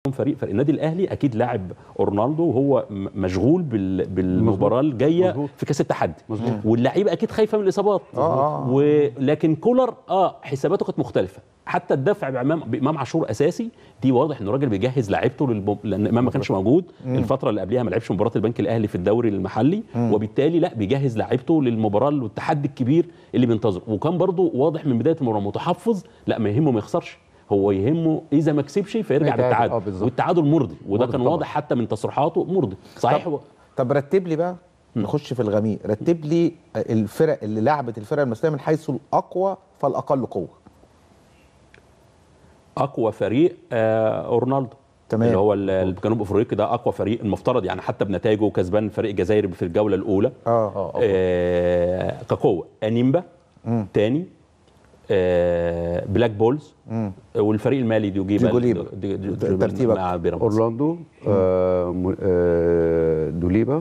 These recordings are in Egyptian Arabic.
فريق فريق النادي الاهلي اكيد لاعب اورنالدو وهو م- مشغول بال... بالمباراه الجايه مظبوط. في كاس التحدي مظبوط. واللعيبه اكيد خايفه من الاصابات آه. ولكن كولر اه حساباته كانت مختلفه حتى الدفع بامام بامام عاشور اساسي دي واضح انه الراجل بيجهز لعيبته للب... لان امام ما كانش موجود الفتره اللي قبلها ما لعبش مباراه البنك الاهلي في الدوري المحلي وبالتالي لا بيجهز لعيبته للمباراه والتحدي الكبير اللي بينتظره وكان برضو واضح من بدايه المباراه متحفظ لا ما يهمه ما يخسرش هو يهمه اذا ما كسبش فيرجع يتعادل. بالتعادل آه، بالظبط. والتعادل مرضي وده مرضي كان طبعاً. واضح حتى من تصريحاته مرضي صحيح هو طب رتب لي بقى نخش في الغميق رتب لي الفرق اللي لعبت الفرق المصريه من حيث الاقوى فالاقل قوه اقوى فريق آه اورنالدو تمام. اللي هو ال- الجنوب افريقي ده اقوى فريق المفترض يعني حتى بنتائجه كسبان فريق الجزائر في الجوله الاولى اه آه كقوه انيمبا تاني آه بلاك بولز والفريق المالي ديوجيبا ديجوليبا. دي- دي- ديجوليبا ترتيبك. مع بيراميدز اورلاندو آه م- آه دوليبا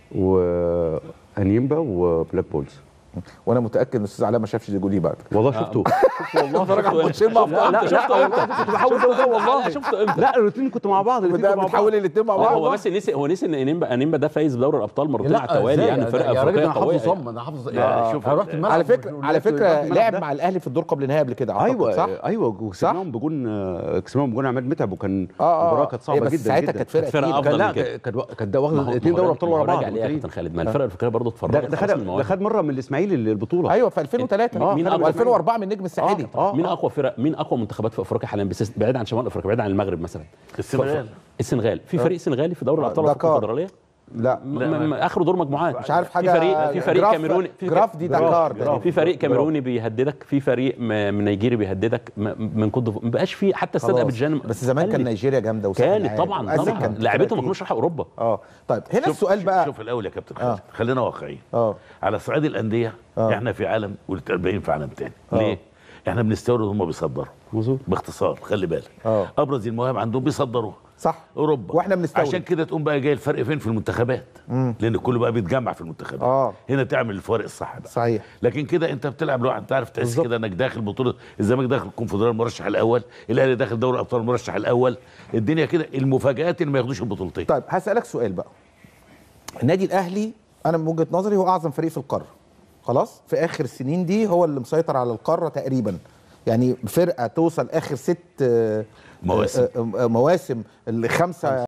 وانيمبا وبلاك بولز وانا متاكد ان الاستاذ علاء ما شافش ديجولي بعد والله شفته والله اتفرج على الماتشين مع بعض لا لا لا كنت بحاول ده وده والله شفته امتى لا الاثنين كنتوا مع بعض الاثنين ده كنتوا مع بعض بتحول الاثنين مع هو- بعض هو بس نسي هو نسي ان انيمبا انيمبا ده فايز بدوري الابطال مرتين على التوالي إزاي؟ يعني ده- فرقه يا راجل افريقيه انا قويه حافظه يعني. صم انا حافظ لا، يعني شوف، انا رحت الملعب على فكره على رحت فكره الملعب لعب ده. مع الاهلي في الدور قبل النهائي قبل كده أعتقد، ايوه صح؟ ايوه وكسبناهم بجون آه، كسبناهم بجون عماد متعب وكان اه اه المباراه كانت هي صعبه بس جدا ساعتها جدا كانت فرقه فرقة تقيلة. أفضل كان لا من كده. كانت كانت واخد ما هو- اثنين ما هو دوري راجع- ابطال ما هو ورا بعض راجع ليه يا متهيألي. كابتن خالد ما الفرقه الافريقيه برضه ده اتفرجت ده خلاص من خد ده المواهب. خد مره من الاسماعيلي البطوله ايوه في 2003 آه، مين خد أقوى و2004 من النجم الساحلي اه مين اقوى فرق مين اقوى منتخبات في افريقيا حاليا بس بعيد عن شمال افريقيا بعيد عن المغرب مثلا السنغال. السنغال في فريق سنغالي في دوري الابطال دكار. الكونفدراليه لا م- م- اخر دور مجموعات مش عارف حاجه في فريق في فريق جراف- كاميروني في جراف دي دكار ده في فريق كاميروني بيهددك في فريق م- من نيجيري بيهددك م- من كوت ديفوار ما بقاش في حتى استاد خلاص. ابيجان بس زمان كان قلت. نيجيريا جامده وساحل كانت العاج. طبعا وأزك طبعا كانت لعبتهم ما فرقة كانوش راحوا اوروبا اه طيب هنا شوف- السؤال بقى شوف الاول يا كابتن خالد آه. خلينا واقعيين اه على صعيد الانديه آه. احنا في عالم والباقيين في عالم تاني آه. ليه؟ احنا بنستورد وهم بيصدروا مظبوط باختصار خلي بالك آه. ابرز المواهب عندهم بيصدروها صح اوروبا واحنا بنستورد. عشان كده تقوم بقى جاي الفرق فين في المنتخبات لان كله بقى بيتجمع في المنتخبات آه. هنا تعمل الفارق الصح بقى صحيح لكن كده انت بتلعب لوحدك تعرف تحس بالظبط. كده انك داخل بطوله الزمالك داخل الكونفدراليه المرشح الاول الاهلي داخل دوري الابطال المرشح الاول الدنيا كده المفاجات اللي ما ياخدوش البطولتين طيب هسألك سؤال بقى النادي الأهلي أنا من وجهة نظري هو أعظم فريق في القارة خلاص في آخر السنين دي هو اللي مسيطر على القارة تقريبا يعني فرقة توصل آخر ست آه، مواسم. آه، آه، مواسم الخمسة